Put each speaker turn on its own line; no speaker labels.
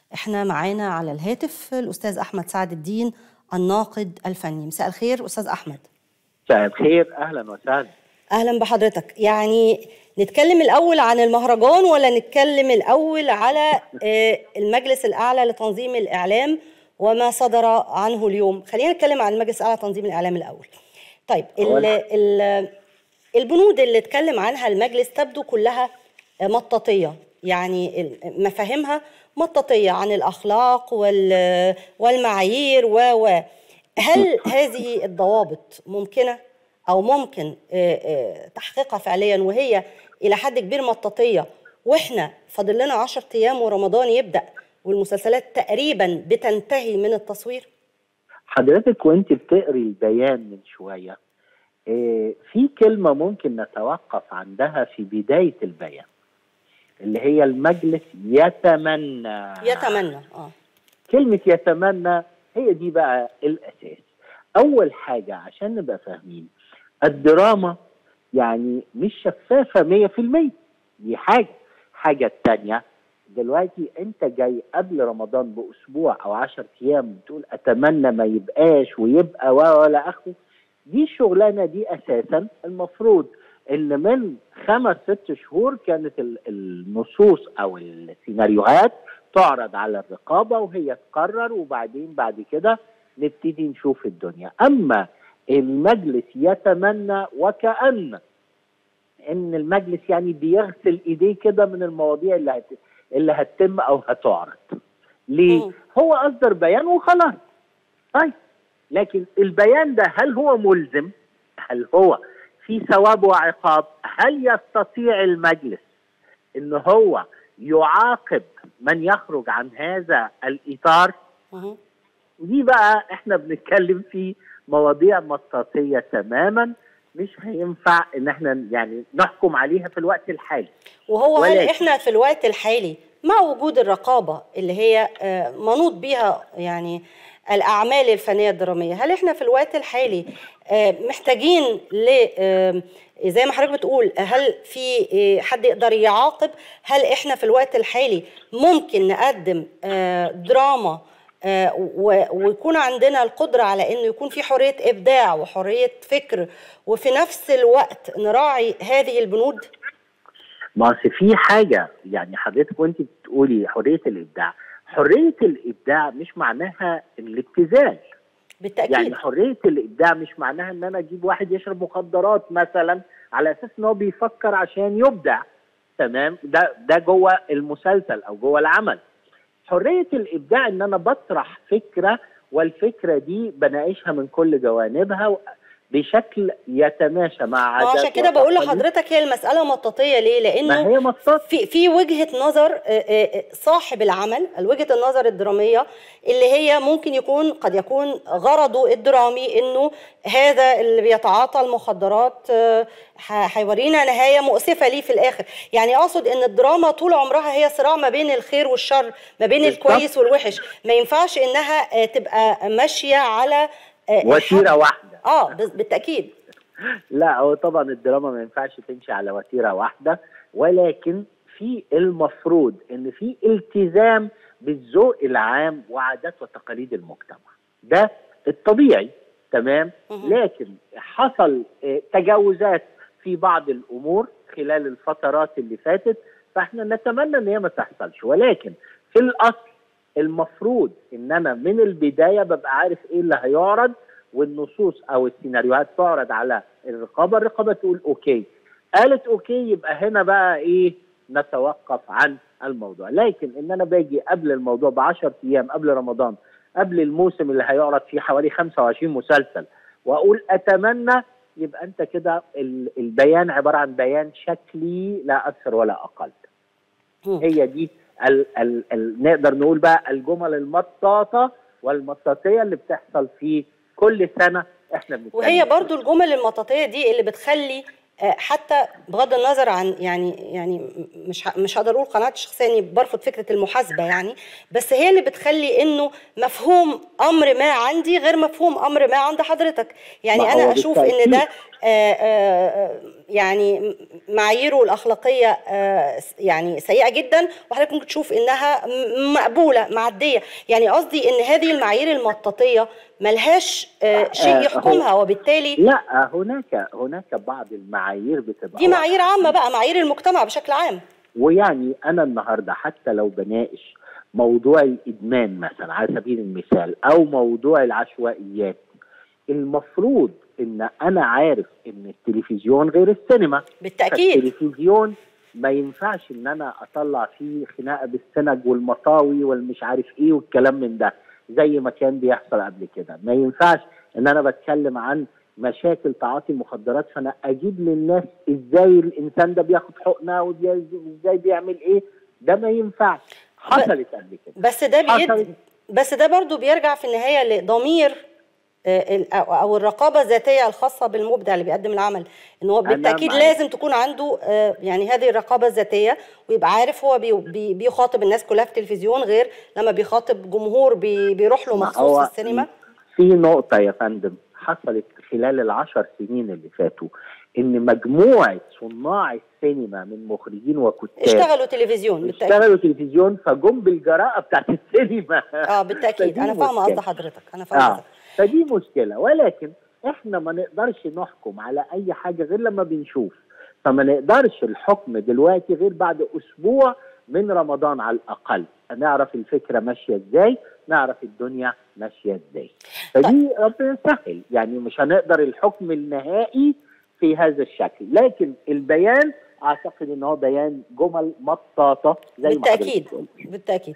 احنا معانا على الهاتف الاستاذ احمد سعد الدين الناقد الفني مساء الخير استاذ احمد
مساء الخير اهلا وسهلا
اهلا بحضرتك يعني نتكلم الاول عن المهرجان ولا نتكلم الاول على آه، المجلس الاعلى لتنظيم الاعلام وما صدر عنه اليوم خلينا نتكلم عن المجلس الاعلى لتنظيم الاعلام الاول طيب ال ال البنود اللي اتكلم عنها المجلس تبدو كلها مطاطيه يعني ال- مفاهيمها مطاطيه عن الاخلاق وال- والمعايير و و هل هذه الضوابط ممكنه او ممكن آه، آه، تحقيقها فعليا وهي الى حد كبير مطاطيه واحنا فاضل لنا 10 ايام ورمضان يبدا والمسلسلات تقريبا بتنتهي من التصوير
حضرتك وانت بتقري البيان من شويه آه، في كلمه ممكن نتوقف عندها في بدايه البيان اللي هي المجلس يتمنى
يتمنى اه
كلمه يتمنى هي دي بقى الاساس اول حاجه عشان نبقى فاهمين الدراما يعني مش شفافه 100% دي حاجه حاجه التانية دلوقتي انت جاي قبل رمضان باسبوع او 10 ايام بتقول اتمنى ما يبقاش ويبقى و- ولا اخره دي الشغلانه دي اساسا المفروض ان من خمس ست شهور كانت ال- النصوص او السيناريوهات تعرض على الرقابه وهي تقرر وبعدين بعد كده نبتدي نشوف الدنيا اما المجلس يتمنى وكأن ان المجلس يعني بيغسل ايديه كده من المواضيع اللي هت... اللي هتتم او هتعرض ليه
مم.
هو اصدر بيان وخلاص طيب لكن البيان ده هل هو ملزم هل هو في ثواب وعقاب هل يستطيع المجلس ان هو يعاقب من يخرج عن هذا الاطار
مهم.
دي بقى احنا بنتكلم في مواضيع مطاطيه تماما مش هينفع ان احنا يعني نحكم عليها في الوقت الحالي
وهو هل
ولكن-
احنا في الوقت الحالي مع وجود الرقابه اللي هي آه، منوط بها يعني الاعمال الفنيه الدراميه هل احنا في الوقت الحالي آه، محتاجين ل آه، زي ما حضرتك بتقول هل في آه، حد يقدر يعاقب هل احنا في الوقت الحالي ممكن نقدم آه، دراما آه، و- ويكون عندنا القدرة على انه يكون في حرية ابداع وحرية فكر وفي نفس الوقت نراعي هذه البنود
ما أصل في حاجه يعني حضرتك وانت بتقولي حريه الابداع حريه الابداع مش معناها الابتذال
بالتأكيد
يعني حريه الابداع مش معناها ان انا اجيب واحد يشرب مخدرات مثلا على اساس ان هو بيفكر عشان يبدع تمام ده ده جوه المسلسل او جوه العمل حريه الابداع ان انا بطرح فكره والفكره دي بناقشها من كل جوانبها بشكل يتماشى مع
ما
عادات
عشان كده بقول
وتقاليد.
لحضرتك هي المسألة مطاطية ليه؟
ما
لأنه
هي مصاص
في في وجهة نظر آه، آه، صاحب العمل وجهة النظر الدرامية اللي هي ممكن يكون قد يكون غرضه الدرامي انه هذا اللي بيتعاطى المخدرات آه، ح- هيورينا نهاية مؤسفة ليه في الآخر يعني أقصد ان الدراما طول عمرها هي صراع ما بين الخير والشر ما بين
بالظبط.
الكويس والوحش ما ينفعش انها آه، تبقى ماشية على آه،
وتيره
الحد.
واحده
اه بس- بالتأكيد
لا هو طبعا الدراما ما ينفعش تمشي على وتيره واحده ولكن في المفروض ان في التزام بالذوق العام وعادات وتقاليد المجتمع ده الطبيعي تمام
مهم.
لكن حصل آه، تجاوزات في بعض الامور خلال الفترات اللي فاتت فاحنا نتمنى ان هي ما تحصلش ولكن في الاصل المفروض ان انا من البدايه ببقى عارف ايه اللي هيعرض والنصوص او السيناريوهات تعرض على الرقابه الرقابه تقول اوكي قالت اوكي يبقى هنا بقى ايه نتوقف عن الموضوع لكن ان انا باجي قبل الموضوع ب 10 ايام قبل رمضان قبل الموسم اللي هيعرض فيه حوالي 25 مسلسل واقول اتمنى يبقى انت كده ال- البيان عباره عن بيان شكلي لا اكثر ولا اقل
مم.
هي دي ال ال ال نقدر نقول بقى الجمل المطاطه والمطاطيه اللي بتحصل في كل سنه احنا بنتكلم
وهي برضو الجمل المطاطيه دي اللي بتخلي آه، حتى بغض النظر عن يعني يعني مش ه- مش هقدر اقول قناعتي الشخصيه اني برفض فكره المحاسبه يعني بس هي اللي بتخلي انه مفهوم امر ما عندي غير مفهوم امر ما عند حضرتك يعني
ما
انا
هو
اشوف ان ده
بالتأكيد.
آه، آه، يعني معاييره الاخلاقيه آه، يعني سيئه جدا وحضرتك ممكن تشوف انها م- مقبوله معديه يعني قصدي ان هذه المعايير المطاطيه ملهاش آه، شيء
آه،
يحكمها وبالتالي
لا هناك هناك بعض المعايير بتبقى
دي معايير عامه بقى معايير المجتمع بشكل عام
ويعني انا النهارده حتى لو بناقش موضوع الادمان مثلا على سبيل المثال او موضوع العشوائيات المفروض ان انا عارف ان التلفزيون غير السينما
بالتاكيد
التلفزيون ما ينفعش ان انا اطلع فيه خناقه بالسنج والمطاوي والمش عارف ايه والكلام من ده زي ما كان بيحصل قبل كده ما ينفعش ان انا بتكلم عن مشاكل تعاطي المخدرات فانا اجيب للناس ازاي الانسان ده بياخد حقنه وازاي بيعمل ايه ده ما ينفعش حصلت قبل كده
بس ده
حصلت.
بيد بس ده برضو بيرجع في النهايه لضمير آه، ال- أو أو الرقابه الذاتيه الخاصه بالمبدع اللي بيقدم العمل ان هو
أنا
بالتاكيد
معاك.
لازم تكون عنده آه، يعني هذه الرقابه الذاتيه ويبقى عارف هو بي- بي- بيخاطب الناس كلها في التلفزيون غير لما بيخاطب جمهور بي- بيروح له
ما
مخصوص
هو
في السينما
في نقطة يا فندم حصلت خلال العشر سنين اللي فاتوا إن مجموعة صناع السينما من مخرجين وكتاب
اشتغلوا تلفزيون بالتاكيد
اشتغلوا تلفزيون فجم بالجراءة بتاعت السينما
اه بالتاكيد
فدي
انا فاهمه قصد
مشكلة.
حضرتك انا فاهمه
اه
قصدك
فدي مشكلة ولكن احنا ما نقدرش نحكم على أي حاجة غير لما بنشوف فما نقدرش الحكم دلوقتي غير بعد أسبوع من رمضان على الأقل نعرف الفكرة ماشية ازاي نعرف الدنيا ماشية ازاي فدي ربنا يسهل يعني مش هنقدر الحكم النهائي في هذا الشكل لكن البيان اعتقد ان هو بيان جمل مطاطه زي ما
بالتاكيد
حضرتك قلت.
بالتاكيد